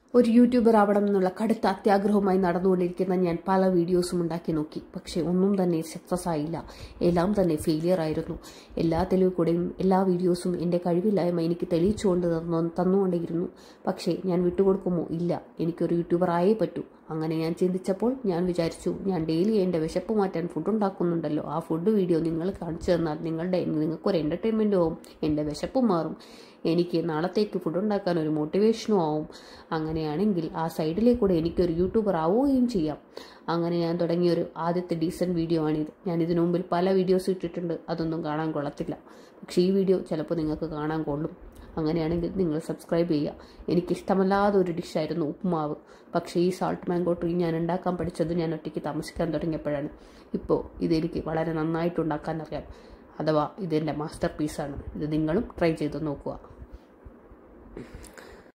ഒരു യൂട്യൂബർ ആവണം എന്നുള്ള കടുത്ത അത്യാഗ്രഹവുമായി നടന്നുകൊണ്ടിരിക്കുന്ന ഞാൻ പല വീഡിയോസും ഉണ്ടാക്കി നോക്കി പക്ഷേ ഒന്നും തന്നെ സക്സസ് ആയില്ല എല്ലാം തന്നെ ഫെയിലിയർ ആയിരുന്നു എല്ലാ തെളിവ് കൂടെയും എല്ലാ വീഡിയോസും എൻ്റെ കഴിവില്ലായ്മ എനിക്ക് തെളിയിച്ചുകൊണ്ട് തന്നു തന്നുകൊണ്ടേയിരുന്നു പക്ഷേ ഞാൻ വിട്ടുകൊടുക്കുമോ ഇല്ല എനിക്കൊരു യൂട്യൂബർ ആയേ പറ്റൂ അങ്ങനെ ഞാൻ ചിന്തിച്ചപ്പോൾ ഞാൻ വിചാരിച്ചു ഞാൻ ഡെയിലി എൻ്റെ വിശപ്പ് മാറ്റാൻ ഫുഡ് ഉണ്ടാക്കുന്നുണ്ടല്ലോ ആ ഫുഡ് വീഡിയോ നിങ്ങൾ കാണിച്ചു തന്നാൽ നിങ്ങളുടെ നിങ്ങൾക്കൊരു എൻ്റർടൈൻമെൻറ്റും ആവും എൻ്റെ വിശപ്പും മാറും എനിക്ക് നാളത്തേക്ക് ഫുഡ് ഉണ്ടാക്കാൻ ഒരു മോട്ടിവേഷനും ആവും അങ്ങനെയാണെങ്കിൽ ആ സൈഡിലേക്കൂടെ എനിക്കൊരു യൂട്യൂബർ ആവുകയും ചെയ്യാം അങ്ങനെ ഞാൻ തുടങ്ങിയ ഒരു ആദ്യത്തെ ഡീസൻറ്റ് വീഡിയോ ആണിത് ഞാൻ ഇതിനു മുമ്പിൽ പല വീഡിയോസ് ഇട്ടിട്ടുണ്ട് അതൊന്നും കാണാൻ കൊള്ളത്തില്ല പക്ഷേ ഈ വീഡിയോ ചിലപ്പോൾ നിങ്ങൾക്ക് കാണാൻ കൊള്ളും അങ്ങനെയാണെങ്കിൽ നിങ്ങൾ സബ്സ്ക്രൈബ് ചെയ്യുക എനിക്കിഷ്ടമല്ലാത്ത ഒരു ഡിഷായിരുന്നു ഉപ്പുമാവ് പക്ഷേ ഈ സാൾട്ട് മാംഗോ ട്രീ ഞാൻ ഉണ്ടാക്കാൻ പഠിച്ചത് ഞാൻ ഒറ്റയ്ക്ക് താമസിക്കാൻ തുടങ്ങിയപ്പോഴാണ് ഇപ്പോൾ ഇതെനിക്ക് വളരെ നന്നായിട്ട് ഉണ്ടാക്കാൻ അറിയാം അഥവാ ഇതെൻ്റെ മാസ്റ്റർ പീസാണ് ഇത് നിങ്ങളും ട്രൈ ചെയ്ത് നോക്കുക